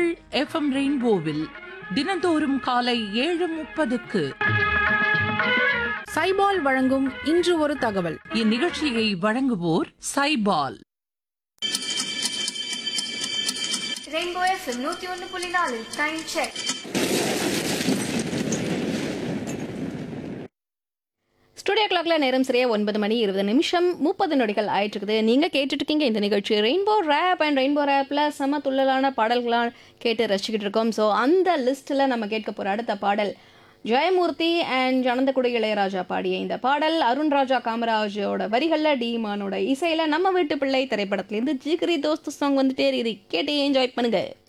உங்கள் எஃப்எம் ரெயின்போவில் தினந்தோறும் காலை ஏழு முப்பதுக்கு சைபால் வழங்கும் இன்று ஒரு தகவல் இந்நிகழ்ச்சியை வழங்குவோர் சைபால் ரெயின்போ எஃப்எம் நூத்தி ஒன்று புள்ளி நாலு டைம் செக் ஸ்டுடியோ கிளாக்ல நேரம் சரியா ஒன்பது மணி இருபது நிமிஷம் முப்பது நொடிகள் ஆயிட்டு இருக்குது நீங்க கேட்டுட்டு இருக்கீங்க இந்த நிகழ்ச்சி ரெயின்போ ரேப் அண்ட் ரெயின்போ ரேப்ல செம துள்ளலான பாடல்களாம் கேட்டு ரசிச்சுக்கிட்டு இருக்கோம் ஸோ அந்த லிஸ்ட்ல நம்ம கேட்க போற அடுத்த பாடல் ஜெயமூர்த்தி அண்ட் ஜனந்தகுடி இளையராஜா பாடிய இந்த பாடல் அருண்ராஜா காமராஜோட வரிகள்ல டீமானோட இசையில நம்ம வீட்டு பிள்ளை திரைப்படத்திலேருந்து ஜிகிரி தோஸ்து சாங் வந்துட்டே இருக்குது கேட்டு என்ஜாய் பண்ணுங்க